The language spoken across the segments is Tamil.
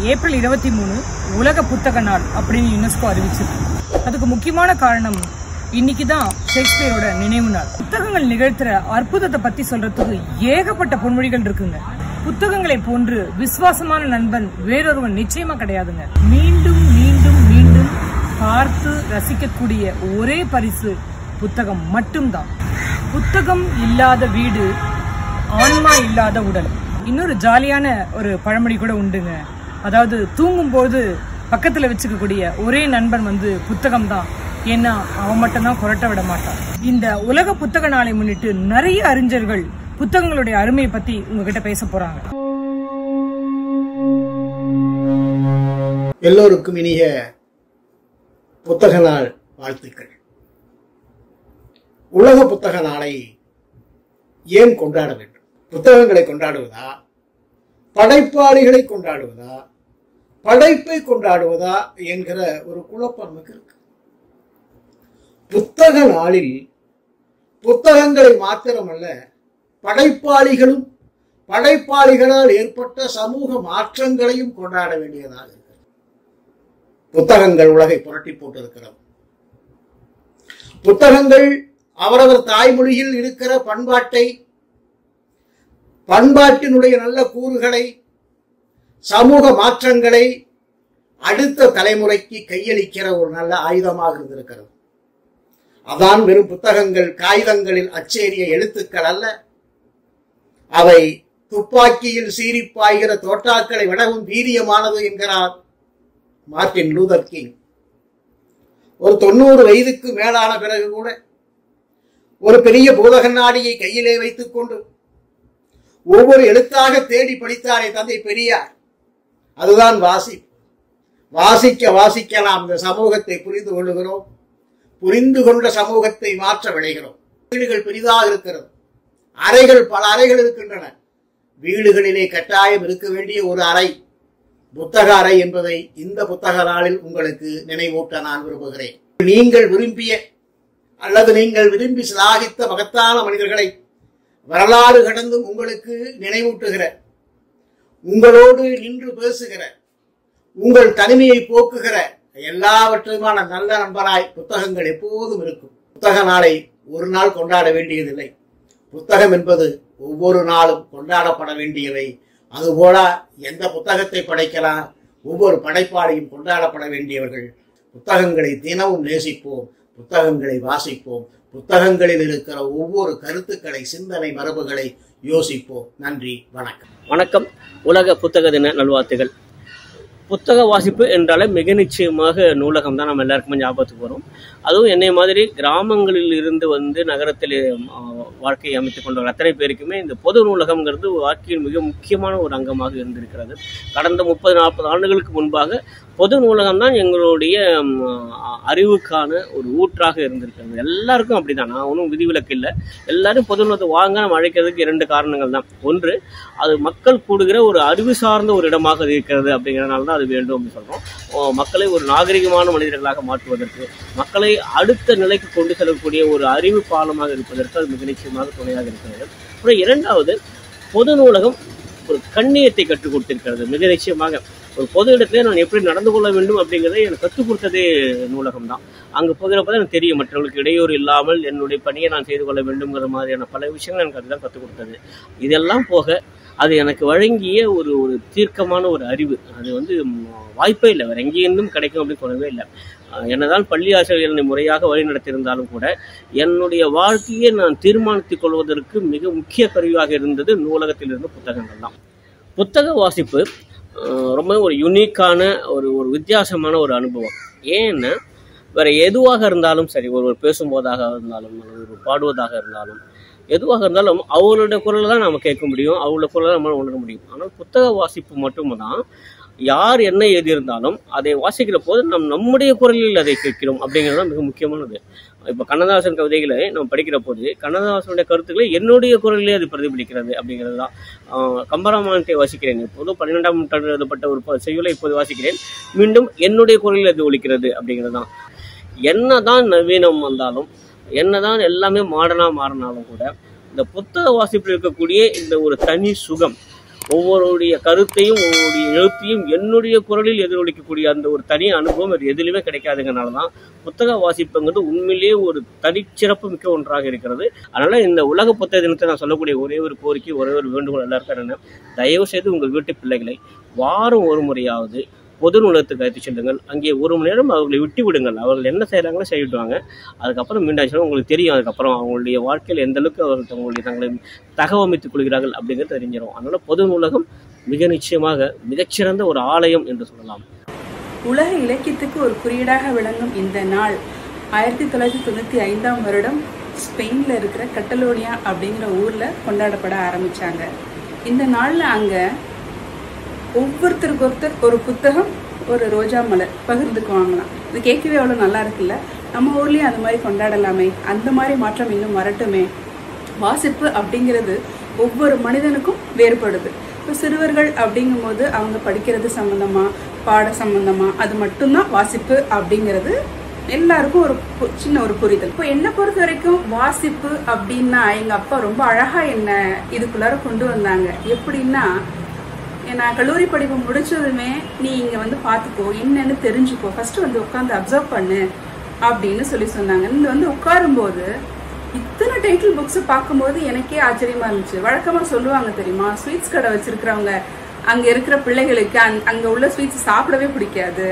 ஏப்ரல் இருபத்தி மூணு உலக புத்தக நாள் அப்படின்னு யுனெஸ்கோ அறிவிச்சிருக்கு அதுக்கு முக்கியமான காரணம் இன்னைக்கு தான் ஷேக்ஸ்பியரோட நினைவு நாள் புத்தகங்கள் நிகழ்த்துற அற்புதத்தை பத்தி சொல்றதுக்கு ஏகப்பட்ட பொன்மொழிகள் இருக்குங்க புத்தகங்களை போன்று விசுவாசமான நண்பன் வேறொருவன் நிச்சயமா கிடையாதுங்க மீண்டும் மீண்டும் மீண்டும் பார்த்து ரசிக்கக்கூடிய ஒரே பரிசு புத்தகம் மட்டும்தான் புத்தகம் இல்லாத வீடு ஆன்மா இல்லாத உடல் இன்னொரு ஜாலியான ஒரு பழமொழி கூட உண்டுங்க அதாவது தூங்கும்போது பக்கத்துல வச்சுக்கக்கூடிய ஒரே நண்பன் வந்து புத்தகம் தான் ஏன்னா அவன் மட்டும்தான் புரட்ட விட மாட்டான் இந்த உலக புத்தக நாளை முன்னிட்டு நிறைய அறிஞர்கள் புத்தகங்களுடைய அருமையை பத்தி உங்ககிட்ட பேச போறாங்க எல்லோருக்கும் இனிய புத்தக நாள் வாழ்த்துக்கள் உலக புத்தக நாளை ஏன் கொண்டாட வேண்டும் புத்தகங்களை கொண்டாடுவதா படைப்பாளிகளை கொண்டாடுவதா படைப்பை கொண்டாடுவதா என்கிற ஒரு குழப்பம் நமக்கு இருக்கு புத்தக நாளில் புத்தகங்களை மாத்திரமல்ல படைப்பாளிகளும் படைப்பாளிகளால் ஏற்பட்ட சமூக மாற்றங்களையும் கொண்டாட வேண்டியதாக இருக்கிறது புத்தகங்கள் உலகை புரட்டி போட்டிருக்கிறது புத்தகங்கள் அவரவர் தாய்மொழியில் இருக்கிற பண்பாட்டை பண்பாட்டினுடைய நல்ல கூறுகளை சமூக மாற்றங்களை அடுத்த தலைமுறைக்கு கையளிக்கிற ஒரு நல்ல ஆயுதமாக இருந்திருக்கிறது அதான் வெறும் புத்தகங்கள் காகிதங்களில் அச்சேறிய எழுத்துக்கள் அல்ல அவை துப்பாக்கியில் சீரிப்பாய்கிற தோட்டாக்களை விடவும் வீரியமானது என்கிறார் மார்ட்டின் லூதர் கிங் ஒரு தொண்ணூறு வயதுக்கு மேலான பிறகு கூட ஒரு பெரிய பூத கண்ணாடியை கையிலே வைத்துக் கொண்டு ஒவ்வொரு எழுத்தாக தேடி படித்தாரே தந்தை பெரியார் அதுதான் வாசி வாசிக்க வாசிக்க நாம் இந்த சமூகத்தை புரிந்து கொள்ளுகிறோம் புரிந்து கொண்ட சமூகத்தை மாற்ற விளைகிறோம் வீடுகள் பெரிதாக இருக்கிறது அறைகள் பல அறைகள் இருக்கின்றன வீடுகளிலே கட்டாயம் இருக்க வேண்டிய ஒரு அறை புத்தக அறை என்பதை இந்த புத்தக நாளில் உங்களுக்கு நினைவூட்ட நான் விரும்புகிறேன் நீங்கள் விரும்பிய அல்லது நீங்கள் விரும்பி சிலாகித்த மகத்தான மனிதர்களை வரலாறு கடந்தும் உங்களுக்கு நினைவூட்டுகிற உங்களோடு நின்று பேசுகிற உங்கள் தனிமையை போக்குகிற எல்லாவற்றுமான நல்ல நண்பராய் புத்தகங்கள் எப்போதும் இருக்கும் புத்தக நாளை ஒரு நாள் கொண்டாட வேண்டியதில்லை புத்தகம் என்பது ஒவ்வொரு நாளும் கொண்டாடப்பட வேண்டியவை அதுபோல எந்த புத்தகத்தை படைக்கலாம் ஒவ்வொரு படைப்பாளையும் கொண்டாடப்பட வேண்டியவர்கள் புத்தகங்களை தினமும் நேசிப்போம் புத்தகங்களை வாசிப்போம் புத்தகங்களில் இருக்கிற ஒவ்வொரு கருத்துக்களை சிந்தனை மரபுகளை யோசிப்போம் நன்றி வணக்கம் வணக்கம் உலக புத்தக தின நல்வாழ்த்துகள் புத்தக வாசிப்பு என்றாலே மிக நிச்சயமாக நூலகம் தான் நம்ம எல்லாருக்குமே ஞாபகத்துக்கு வரும் அதுவும் என்னை மாதிரி கிராமங்களில் இருந்து வந்து நகரத்தில் ஆ, வாழ்க்கையை அமைத்துக் கொண்டவர்கள் அத்தனை பேருக்குமே இந்த பொது நூலகம்ங்கிறது வாழ்க்கையில் மிக முக்கியமான ஒரு அங்கமாக இருந்திருக்கிறது கடந்த முப்பது நாற்பது ஆண்டுகளுக்கு முன்பாக பொது நூலகம் தான் எங்களுடைய ம், ஆ, அறிவுக்கான ஒரு ஊற்றாக இருந்திருக்கிறது எல்லாருக்கும் அப்படிதான் நான் ஒன்றும் விதிவிலக்கு இல்லை எல்லாரும் பொது நூலகத்தை வாங்க நம்ம அழைக்கிறதுக்கு இரண்டு காரணங்கள் தான் ஒன்று அது மக்கள் கூடுகிற ஒரு அறிவு சார்ந்த ஒரு இடமாக அது இருக்கிறது அப்படிங்கிறனால தான் அது வேண்டும் அப்படின்னு சொல்றோம் மக்களை ஒரு நாகரிகமான மனிதர்களாக மாற்றுவதற்கு மக்களை அடுத்த நிலைக்கு கொண்டு செல்லக்கூடிய ஒரு அறிவு பாலமாக இருப்பதற்கு அது மிக நிச்சயமாக துணையாக இருக்கிறது அப்புறம் இரண்டாவது பொது நூலகம் ஒரு கண்ணியத்தை கற்றுக் கொடுத்திருக்கிறது மிக நிச்சயமாக ஒரு பொது இடத்துல நான் எப்படி நடந்து கொள்ள வேண்டும் அப்படிங்கிறதை எனக்கு கற்றுக் கொடுத்ததே நூலகம் தான் அங்கே போகிறப்ப தான் எனக்கு தெரியும் மற்றவர்களுக்கு இடையூறு இல்லாமல் என்னுடைய பணியை நான் செய்து கொள்ள வேண்டும்ங்கிற மாதிரியான பல விஷயங்கள் எனக்கு அதுதான் கற்றுக் கொடுத்தது இதெல்லாம் போக அது எனக்கு வழங்கிய ஒரு ஒரு தீர்க்கமான ஒரு அறிவு அது வந்து ம், வாய்ப்பே இல்லை வேற எங்கேயிருந்தும் கிடைக்கும் அப்படின்னு சொல்லவே இல்லை அஹ் என்னதான் பள்ளி ஆசிரியர் என்னை முறையாக வழிநடத்தியிருந்தாலும் கூட என்னுடைய வாழ்க்கையை நான் தீர்மானித்துக் கொள்வதற்கு மிக முக்கிய கருவியாக இருந்தது நூலகத்தில் இருந்த புத்தகங்கள் தான் புத்தக வாசிப்பு அஹ், ரொம்ப ஒரு யுனிக்கான ஒரு ஒரு வித்தியாசமான ஒரு அனுபவம் ஏன்னா வேற எதுவாக இருந்தாலும் சரி ஒருவர் பேசும்போதாக இருந்தாலும் அல்லது ஒரு பாடுவதாக இருந்தாலும் எதுவாக இருந்தாலும் அவங்களோட குரலை தான் நம்ம கேட்க முடியும் அவங்களோட குரலை நம்மளால் உணர முடியும் ஆனால் புத்தக வாசிப்பு மட்டும்தான் யார் என்ன எழுதியிருந்தாலும் அதை வாசிக்கிற போது நம் நம்முடைய குரலில் அதை கேட்கிறோம் அப்படிங்கிறது தான் மிக முக்கியமானது இப்போ கண்ணதாசன் கவிதைகளை நம்ம படிக்கிற போது கண்ணதாசனுடைய கருத்துக்களை என்னுடைய குரலிலே அது பிரதிபலிக்கிறது அப்படிங்கிறது தான் ஆஹ் கம்பராமாயணத்தை வாசிக்கிறேன் இப்போது பன்னிரெண்டாம் நூற்றாண்டு எழுதப்பட்ட ஒரு ப- செய்யுளை இப்போது வாசிக்கிறேன் மீண்டும் என்னுடைய குரலில் அது ஒலிக்கிறது அப்படிங்கிறது தான் என்னதான் நவீனம் வந்தாலும் என்னதான் எல்லாமே மாடர்னாக மாறினாலும் கூட இந்த புத்தக வாசிப்பில் இருக்கக்கூடிய இந்த ஒரு தனி சுகம் ஒவ்வொருடைய கருத்தையும் ஒவ்வொருடைய எழுத்தையும் என்னுடைய குரலில் எதிரொலிக்கக்கூடிய அந்த ஒரு தனி அனுபவம் வேறு எதுலையுமே கிடைக்காதுங்கனால தான் புத்தக வாசிப்புங்கிறது உண்மையிலேயே ஒரு தனிச்சிறப்பு மிக்க ஒன்றாக இருக்கிறது அதனால இந்த உலக புத்தக தினத்தை நான் சொல்லக்கூடிய ஒரே ஒரு கோரிக்கை ஒரே ஒரு வேண்டுகோள் எல்லாருக்கும் என்னன்னா தயவு செய்து உங்கள் வீட்டு பிள்ளைகளை வாரம் ஒரு முறையாவது பொது நூலகத்துக்கு அழைத்து செல்லுங்கள் அங்கே ஒரு மணி நேரம் அவர்களை விட்டு விடுங்கள் அவர்கள் என்ன செய்கிறாங்களோ செய்யிடுவாங்க அதுக்கப்புறம் மீண்டும் உங்களுக்கு தெரியும் அதுக்கப்புறம் அவங்களுடைய வாழ்க்கையில் எந்த அளவுக்கு அவர்கள் தங்களுடைய தங்களை தகவமைத்துக் கொள்கிறார்கள் அப்படிங்கிறது தெரிஞ்சிடும் அதனால பொது நூலகம் மிக நிச்சயமாக மிகச்சிறந்த ஒரு ஆலயம் என்று சொல்லலாம் உலக இலக்கியத்துக்கு ஒரு குறியீடாக விளங்கும் இந்த நாள் ஆயிரத்தி தொள்ளாயிரத்தி தொண்ணூற்றி ஐந்தாம் வருடம் ஸ்பெயினில் இருக்கிற கட்டலோனியா அப்படிங்கிற ஊரில் கொண்டாடப்பட ஆரம்பிச்சாங்க இந்த நாளில் அங்கே ஒவ்வொருத்தருக்கு ஒருத்தர் ஒரு புத்தகம் ஒரு ரோஜா மலர் பகிர்ந்துக்குவாங்களாம் இது கேட்கவே அவ்வளோ நல்லா இருக்குல்ல நம்ம ஊர்லேயும் அந்த மாதிரி கொண்டாடலாமே அந்த மாதிரி மாற்றம் இன்னும் வரட்டுமே வாசிப்பு அப்படிங்கிறது ஒவ்வொரு மனிதனுக்கும் வேறுபடுது இப்போ சிறுவர்கள் அப்படிங்கும்போது அவங்க படிக்கிறது சம்மந்தமா பாட சம்மந்தமா அது மட்டும்தான் வாசிப்பு அப்படிங்கிறது எல்லாருக்கும் ஒரு பு- சின்ன ஒரு புரிதல் இப்போ என்னை பொறுத்த வரைக்கும் வாசிப்பு அப்படின்னா எங்க அப்பா ரொம்ப அழகா என்ன இதுக்குள்ளார கொண்டு வந்தாங்க எப்படின்னா நான் கல்லூரி படிப்பு முடிச்சதுமே நீ இங்க வந்து பாத்துக்கோ என்னன்னு தெரிஞ்சுக்கோ ஃபர்ஸ்ட் வந்து உட்காந்து அப்சர்வ் பண்ணு அப்படின்னு சொல்லி சொன்னாங்க இங்க வந்து உட்காரும்போது இத்தனை டைட்டில் புக்ஸ் பார்க்கும்போது எனக்கே ஆச்சரியமா இருந்துச்சு வழக்கமா சொல்லுவாங்க தெரியுமா ஸ்வீட்ஸ் கடை வச்சிருக்கிறவங்க அங்க இருக்கிற பிள்ளைகளுக்கு அங்க- அங்க உள்ள ஸ்வீட்ஸ் சாப்பிடவே பிடிக்காது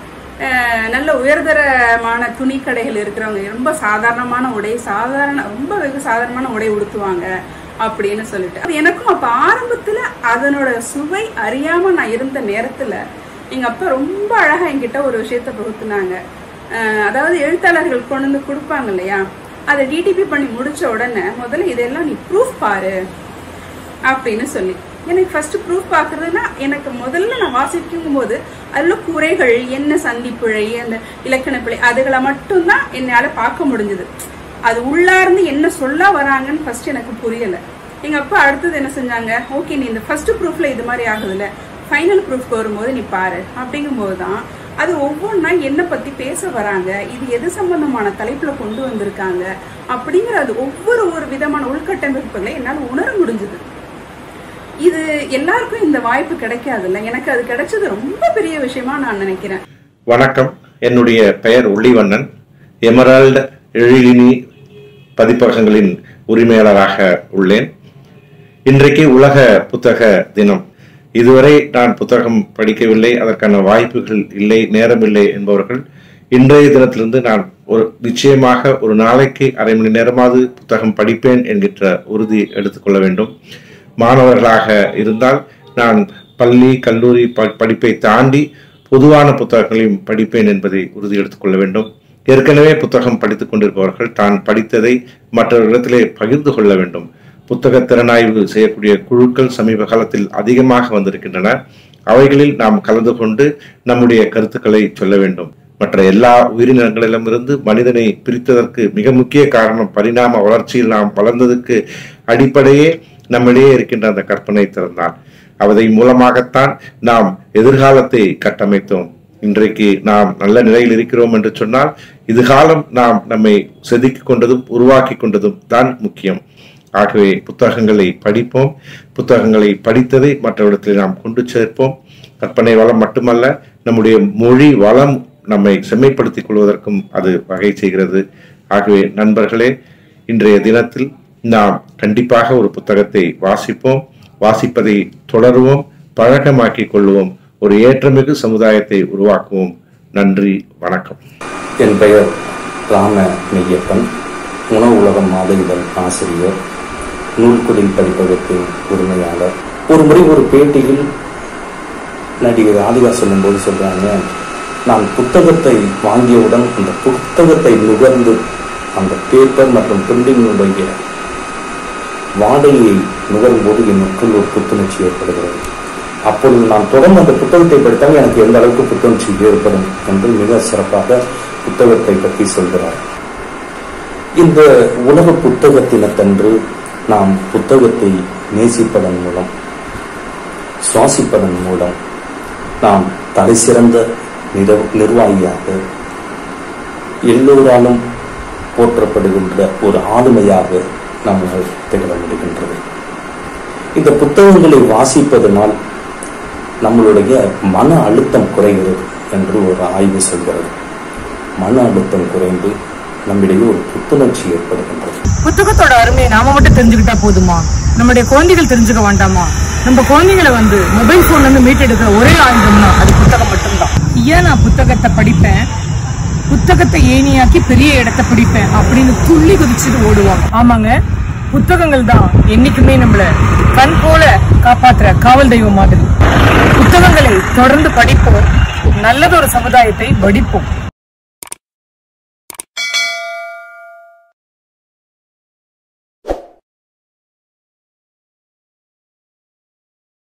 அஹ் நல்ல உயர்தரமான துணி கடைகள் இருக்கிறவங்க ரொம்ப சாதாரணமான உடை சாதாரண ரொம்ப வெகு சாதாரணமான உடை உடுத்துவாங்க அப்படின்னு சொல்லிட்டு அது எனக்கும் அப்ப ஆரம்பத்துல அதனோட சுவை அறியாம நான் இருந்த நேரத்துல எங்க அப்பா ரொம்ப அழகா என்கிட்ட ஒரு விஷயத்த பகுத்துனாங்க அஹ் அதாவது எழுத்தாளர்கள் கொண்டு வந்து கொடுப்பாங்க இல்லையா அதை டிடிபி பண்ணி முடிச்ச உடனே முதல்ல இதெல்லாம் நீ ப்ரூஃப் பாரு அப்படின்னு சொல்லி எனக்கு ஃபர்ஸ்ட் ப்ரூஃப் பார்க்கறதுனா எனக்கு முதல்ல நான் வாசிக்கும் போது அதில் குறைகள் என்ன சந்திப்பிழை அந்த இலக்கண பிழை அதுகளை மட்டும்தான் என்னால் பார்க்க முடிஞ்சது அது உள்ளார்ந்து என்ன சொல்ல வராங்கன்னு ஃபர்ஸ்ட் எனக்கு புரியல எங்க அப்பா அடுத்தது என்ன செஞ்சாங்க ஓகே நீ இந்த ஃபர்ஸ்ட் ப்ரூஃப்ல இது மாதிரி ஆகுதுல்ல ஃபைனல் ப்ரூஃப்க்கு வரும்போது நீ பாரு அப்படிங்கும்போது தான் அது ஒவ்வொன்றா என்ன பத்தி பேச வராங்க இது எது சம்பந்தமான தலைப்புல கொண்டு வந்திருக்காங்க அப்படிங்கிற அது ஒவ்வொரு ஒரு விதமான உள்கட்டமைப்புகளை என்னால் உணர முடிஞ்சது இது எல்லாருக்கும் இந்த வாய்ப்பு கிடைக்காதுல்ல எனக்கு அது கிடைச்சது ரொம்ப பெரிய விஷயமா நான் நினைக்கிறேன் வணக்கம் என்னுடைய பெயர் உள்ளிவண்ணன் எமரால்டு எழிலினி பதிப்பகங்களின் உரிமையாளராக உள்ளேன் இன்றைக்கு உலக புத்தக தினம் இதுவரை நான் புத்தகம் படிக்கவில்லை அதற்கான வாய்ப்புகள் இல்லை நேரமில்லை என்பவர்கள் இன்றைய தினத்திலிருந்து நான் ஒரு நிச்சயமாக ஒரு நாளைக்கு அரை மணி நேரமாவது புத்தகம் படிப்பேன் என்கின்ற உறுதி எடுத்துக்கொள்ள வேண்டும் மாணவர்களாக இருந்தால் நான் பள்ளி கல்லூரி ப- படிப்பை தாண்டி பொதுவான புத்தகங்களையும் படிப்பேன் என்பதை உறுதி எடுத்துக்கொள்ள வேண்டும் ஏற்கனவே புத்தகம் படித்துக் கொண்டிருப்பவர்கள் தான் படித்ததை மற்றவர்களிடத்திலே பகிர்ந்து கொள்ள வேண்டும் புத்தக திறனாய்வு செய்யக்கூடிய குழுக்கள் சமீப காலத்தில் அதிகமாக வந்திருக்கின்றன அவைகளில் நாம் கலந்து கொண்டு நம்முடைய கருத்துக்களை சொல்ல வேண்டும் மற்ற எல்லா உயிரினங்களிடமிருந்து மனிதனை பிரித்ததற்கு மிக முக்கிய காரணம் பரிணாம வளர்ச்சியில் நாம் வளர்ந்ததுக்கு அடிப்படையே நம்மிடையே இருக்கின்ற அந்த கற்பனை திறன்தான் அதை மூலமாகத்தான் நாம் எதிர்காலத்தை கட்டமைத்தோம் இன்றைக்கு நாம் நல்ல நிலையில் இருக்கிறோம் என்று சொன்னால் இதுகாலம் நாம் நம்மை செதுக்கிக் கொண்டதும் உருவாக்கி கொண்டதும் தான் முக்கியம் ஆகவே புத்தகங்களை படிப்போம் புத்தகங்களை படித்ததை மற்றவரிடத்தில் நாம் கொண்டு சேர்ப்போம் கற்பனை வளம் மட்டுமல்ல நம்முடைய மொழி வளம் நம்மை செம்மைப்படுத்திக் கொள்வதற்கும் அது வகை செய்கிறது ஆகவே நண்பர்களே இன்றைய தினத்தில் நாம் கண்டிப்பாக ஒரு புத்தகத்தை வாசிப்போம் வாசிப்பதை தொடருவோம் பழக்கமாக்கிக் கொள்வோம் ஒரு ஏற்றமிகு சமுதாயத்தை உருவாக்குவோம் நன்றி வணக்கம் என் பெயர் ராம மெய்யப்பன் உணவு உலகம் மாத இதழ் ஆசிரியர் நூல்குடில் பதிப்பகத்தின் உரிமையாளர் ஒரு முறை ஒரு பேட்டியில் நடிகர் ஆலிவா சொல்லும்போது சொல்றாங்க நான் புத்தகத்தை வாங்கியவுடன் அந்த புத்தகத்தை நுகர்ந்து அந்த பேப்பர் மற்றும் பிரிண்டிங்குடைய வாடையை நுகரும்போது எனக்குள் ஒரு புத்துணர்ச்சி ஏற்படுகிறது அப்பொழுது நான் தொடர்ந்து அந்த புத்தகத்தை படித்தால் எனக்கு எந்த அளவுக்கு புத்துணர்ச்சி ஏற்படும் என்று மிக சிறப்பாக புத்தகத்தை பற்றி சொல்கிறார் இந்த உலக புத்தக தினத்தன்று நாம் புத்தகத்தை நேசிப்பதன் மூலம் சுவாசிப்பதன் மூலம் நாம் தலை சிறந்த நிர- நிர்வாகியாக எல்லோராலும் போற்றப்படுகின்ற ஒரு ஆளுமையாக நம்மால் திகழ முடிகின்றது இந்த புத்தகங்களை வாசிப்பதனால் நம்மளுடைய மன அழுத்தம் குறைகிறது என்று ஒரு ஆய்வு சொல்கிறது மன அழுத்தம் குறைந்து நம்மிடையே ஒரு புத்துணர்ச்சி ஏற்படுகின்றது புத்தகத்தோட அருமையை நாம மட்டும் தெரிஞ்சுக்கிட்டா போதுமா நம்முடைய குழந்தைகள் தெரிஞ்சுக்க வேண்டாமா நம்ம குழந்தைகளை வந்து மொபைல் போன்ல இருந்து மீட்டெடுக்கிற ஒரே ஆயுதம்னா அது புத்தகம் மட்டும்தான் ஏன் நான் புத்தகத்தை படிப்பேன் புத்தகத்தை ஏணியாக்கி பெரிய இடத்தை பிடிப்பேன் அப்படின்னு துள்ளி குதிச்சுட்டு ஓடுவாங்க ஆமாங்க புத்தகங்கள் தான் என்னைக்குமே நம்மள கண் போல காப்பாத்துற காவல் தெய்வம் மாதிரி புத்தகங்களை தொடர்ந்து படிப்போம் நல்லதொரு சமுதாயத்தை வடிப்போம்